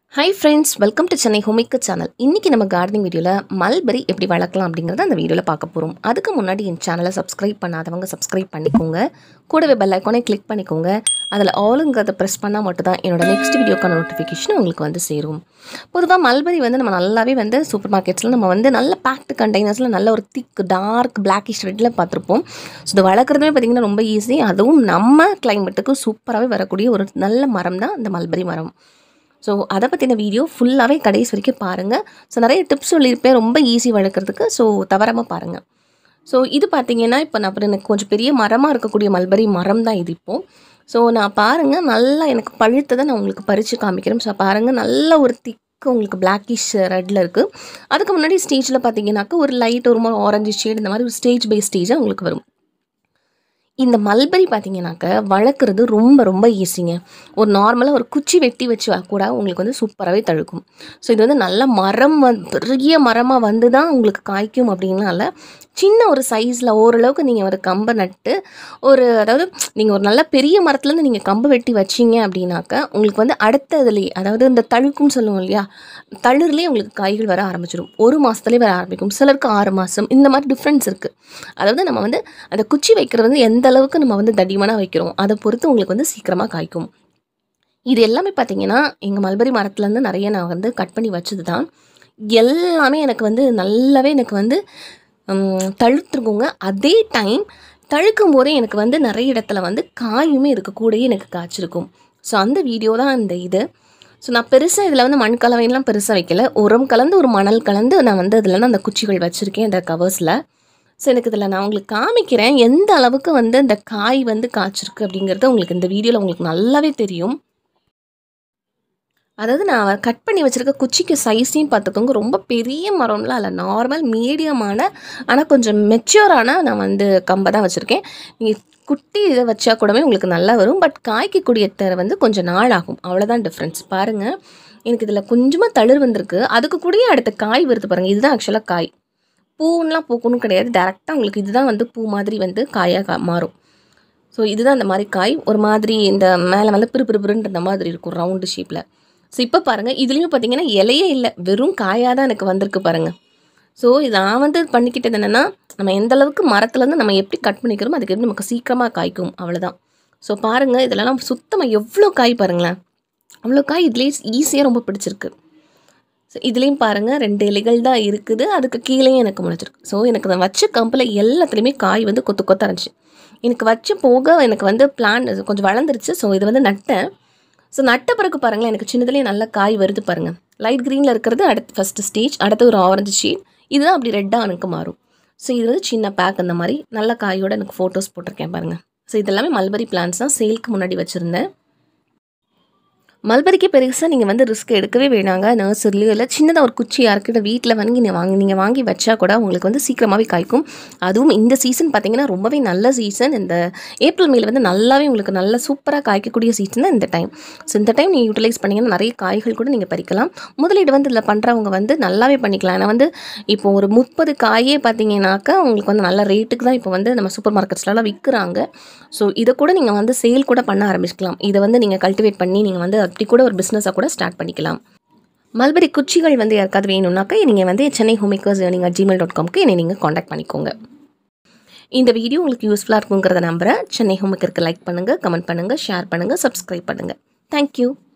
hi friends welcome to Chennai ஹோமிக்கு channel இன்றைக்கி நம்ம கார்டனிங் வீடியோவில் மல்பெரி எப்படி வளர்க்கலாம் அப்படிங்கிறத அந்த வீடியோவில் பார்க்க போகிறோம் அதுக்கு முன்னாடி என் சேனலை சப்ஸ்கிரைப் பண்ணாதவங்க சப்ஸ்கிரைப் பண்ணிக்கோங்க கூடவே பெல் ஐக்கானே கிளிக் பண்ணிக்கோங்க அதில் ஆளுங்கிறத ப்ரெஸ் பண்ணால் மட்டும்தான் என்னோட நெக்ஸ்ட் வீடியோக்கான நோட்டிஃபிகேஷன் உங்களுக்கு வந்து சேரும் பொதுவாக மல்பெரி வந்து நம்ம நல்லாவே வந்து சூப்பர் மார்க்கெட்ஸில் நம்ம வந்து நல்ல பேக்டு கண்டெய்னர்ஸில் நல்ல ஒரு திக் டார்க் பிளாக்கிஷ் ரெட்டில் பார்த்துருப்போம் ஸோ இது வளர்க்குறதுமே பார்த்திங்கன்னா ரொம்ப ஈஸி அதுவும் நம்ம கிளைமேட்டுக்கு சூப்பராகவே வரக்கூடிய ஒரு நல்ல மரம் தான் இந்த மல்பெரி மரம் ஸோ அதை பற்றின வீடியோ ஃபுல்லாகவே கடைசி வரைக்கும் பாருங்கள் ஸோ நிறைய டிப்ஸ் சொல்லியிருப்பேன் ரொம்ப ஈஸி வளர்க்குறதுக்கு ஸோ தவறாமல் பாருங்கள் ஸோ இது பார்த்தீங்கன்னா இப்போ நான் அப்புறம் எனக்கு கொஞ்சம் பெரிய மரமாக இருக்கக்கூடிய மல்பரி மரம் தான் இது இப்போது ஸோ நான் பாருங்கள் நல்லா எனக்கு பழுத்ததை நான் உங்களுக்கு பறித்து காமிக்கிறேன் ஸோ பாருங்கள் நல்ல ஒரு திக்கு உங்களுக்கு பிளாக்கிஷ் ரெட்டில் இருக்குது அதுக்கு முன்னாடி ஸ்டேஜில் பார்த்தீங்கன்னாக்கா ஒரு லைட் ஒரு மாதிரி ஆரஞ்சு ஷேட் இந்த மாதிரி ஒரு ஸ்டேஜ் பை ஸ்டேஜாக உங்களுக்கு வரும் இந்த மல்பெரி பார்த்தீங்கன்னாக்க வளர்க்குறது ரொம்ப ரொம்ப ஈஸிங்க ஒரு நார்மலாக ஒரு குச்சி வெட்டி வச்சு கூட உங்களுக்கு வந்து சூப்பராகவே தழுக்கும் ஸோ இது வந்து நல்ல மரம் வந் பெரிய மரமாக வந்து தான் உங்களுக்கு காய்க்கும் அப்படின்னால சின்ன ஒரு சைஸில் ஓரளவுக்கு நீங்கள் ஒரு கம்பை நட்டு ஒரு அதாவது நீங்கள் ஒரு நல்ல பெரிய மரத்துலேருந்து நீங்கள் கம்பை வெட்டி வச்சிங்க அப்படின்னாக்க உங்களுக்கு வந்து அடுத்த இதுலேயே அதாவது இந்த தழுக்குன்னு சொல்லுவோம் இல்லையா தளிர்லேயே உங்களுக்கு காய்கள் வர ஆரம்பிச்சிடும் ஒரு மாதத்துலேயே வர ஆரம்பிக்கும் சிலருக்கு ஆறு மாதம் இந்த மாதிரி டிஃப்ரென்ஸ் இருக்குது அதாவது நம்ம வந்து அந்த குச்சி வைக்கிறது வந்து எந்த அளவுக்கு நம்ம வந்து தடிமனாக வைக்கிறோம் அதை பொறுத்து உங்களுக்கு வந்து சீக்கிரமாக காய்க்கும் இது எல்லாமே பார்த்தீங்கன்னா எங்கள் மல்பரி மரத்துலேருந்து நிறைய நான் வந்து கட் பண்ணி வச்சது தான் எல்லாமே எனக்கு வந்து நல்லாவே எனக்கு வந்து தழுத்துருக்குங்க அதே டைம் தழுக்கும் போதே எனக்கு வந்து நிறைய இடத்துல வந்து காயுமே இருக்க கூடயே எனக்கு காய்ச்சிருக்கும் ஸோ அந்த வீடியோ தான் இந்த இது ஸோ நான் பெருசாக இதில் வந்து மண் கலவையெல்லாம் பெருசாக வைக்கல உரம் கலந்து ஒரு மணல் கலந்து நான் வந்து அதில் தான் அந்த குச்சிகள் வச்சுருக்கேன் இந்த கவர்ஸில் ஸோ எனக்கு இதில் நான் உங்களுக்கு காமிக்கிறேன் எந்த அளவுக்கு வந்து இந்த காய் வந்து காய்ச்சிருக்கு அப்படிங்கிறது உங்களுக்கு இந்த வீடியோவில் உங்களுக்கு நல்லாவே தெரியும் அதாவது நான் கட் பண்ணி வச்சுருக்க குச்சிக்கு சைஸையும் பார்த்துக்கோங்க ரொம்ப பெரிய மரம்லாம் இல்லை நார்மல் மீடியமான ஆனால் கொஞ்சம் மெச்சூரான நான் வந்து கம்பை தான் வச்சுருக்கேன் நீங்கள் குட்டி இதை வச்சா கூடவே உங்களுக்கு நல்லா வரும் பட் காய்க்கக்கூடிய தர வந்து கொஞ்சம் நாள் ஆகும் அவ்வளோதான் டிஃப்ரென்ஸ் பாருங்கள் எனக்கு இதில் கொஞ்சமாக தளிர் வந்திருக்கு அதுக்கு கூடயே அடுத்த காய் வருது பாருங்கள் இதுதான் ஆக்சுவலாக காய் பூன்னெலாம் பூக்கணும் கிடையாது டேரெக்டாக உங்களுக்கு இதுதான் வந்து பூ மாதிரி வந்து காயாக மாறும் ஸோ இதுதான் அந்த மாதிரி காய் ஒரு மாதிரி இந்த மேலே மேலே பிறு பிறுபிறுன்ற மாதிரி இருக்கும் ரவுண்டு ஷேப்பில் ஸோ இப்போ பாருங்கள் இதுலேயும் பார்த்தீங்கன்னா இலையே இல்லை வெறும் காயாக தான் எனக்கு வந்திருக்கு பாருங்கள் ஸோ இது நான் வந்து பண்ணிக்கிட்டது என்னென்னா நம்ம எந்த அளவுக்கு மரத்துலேருந்து நம்ம எப்படி கட் பண்ணிக்கிறோமோ அதுக்கு எப்படி நமக்கு சீக்கிரமாக காய்க்கும் அவ்வளோதான் ஸோ பாருங்கள் இதெல்லாம் சுத்தமாக எவ்வளோ காய் பாருங்களேன் அவ்வளோ காய் இதுலேயே ஈஸியாக ரொம்ப பிடிச்சிருக்கு ஸோ இதுலேயும் பாருங்கள் ரெண்டு இலைகள் தான் இருக்குது அதுக்கு கீழேயும் எனக்கு முளைச்சிருக்கு ஸோ எனக்கு நான் வச்ச கம்பில் எல்லாத்துலேயுமே காய் வந்து கொத்து கொத்த இருந்துச்சு எனக்கு வச்ச போக எனக்கு வந்து பிளான் கொஞ்சம் வளர்ந்துருச்சு ஸோ இது வந்து நட்டேன் ஸோ நட்ட பிறகு பாருங்களேன் எனக்கு சின்னதுலேயே நல்ல காய் வருது பாருங்கள் லைட் க்ரீனில் இருக்கிறது அடுத்து ஃபஸ்ட்டு ஸ்டேஜ் அடுத்து ஒரு ஆரஞ்சு ஷீட் இதுதான் அப்படி ரெட்டாக எனக்கு மாறும் ஸோ இது வந்து சின்ன பேக் அந்த மாதிரி நல்ல காயோட எனக்கு ஃபோட்டோஸ் போட்டிருக்கேன் பாருங்கள் ஸோ இதெல்லாமே மல்பரி பிளான்ஸ் தான் சேல்க்கு முன்னாடி வச்சுருந்தேன் மல்பரிக்கு பெருசாக நீங்கள் வந்து ரிஸ்க் எடுக்கவே வேணாங்க நர்சரிலையோ இல்லை சின்னதாக ஒரு குச்சி யாருக்கிட்ட வீட்டில் வாங்கி நீங்கள் வாங்கி நீங்கள் வாங்கி வச்சா கூட உங்களுக்கு வந்து சீக்கிரமாகவே காய்க்கும் அதுவும் இந்த சீசன் பார்த்தீங்கன்னா ரொம்பவே நல்ல சீசன் இந்த ஏப்ரல் மேல வந்து நல்லாவே உங்களுக்கு நல்ல சூப்பராக காய்க்கக்கூடிய சீசன் தான் இந்த டைம் ஸோ இந்த டைம் நீங்கள் யூட்டிலைஸ் பண்ணிங்கன்னா நிறைய காய்கள் கூட நீங்கள் பறிக்கலாம் முதலீடு வந்து இதில் பண்ணுறவங்க வந்து நல்லாவே பண்ணிக்கலாம் ஏன்னா வந்து இப்போ ஒரு முப்பது காயே பார்த்தீங்கன்னாக்கா உங்களுக்கு வந்து நல்ல ரேட்டுக்கு தான் இப்போ வந்து நம்ம சூப்பர் மார்க்கெட்ஸ்லாம் விற்கிறாங்க ஸோ இதை கூட நீங்கள் வந்து சேல் கூட பண்ண ஆரம்பிச்சிக்கலாம் இதை வந்து நீங்கள் கல்டிவேட் பண்ணி நீங்கள் வந்து அப்படி கூட ஒரு பிஸ்னஸாக கூட ஸ்டார்ட் பண்ணிக்கலாம் மல்பெரி குச்சிகள் வந்து யாருக்காவது வேணும்னாக்கா நீங்கள் வந்து சென்னை ஹோமேக்கர்ஸ் நீங்கள் ஜிமெயில் டாட் காம்க்கு என்னை நீங்கள் காண்டாக்ட் பண்ணிக்கோங்க இந்த வீடியோ உங்களுக்கு யூஸ்ஃபுல்லாக இருக்குங்கிறத நம்புகிறேன் சென்னை ஹோமேக்கருக்கு லைக் பண்ணுங்கள் கமெண்ட் பண்ணுங்கள் ஷேர் பண்ணுங்கள் சப்ஸ்கிரைப் பண்ணுங்கள் தேங்க்யூ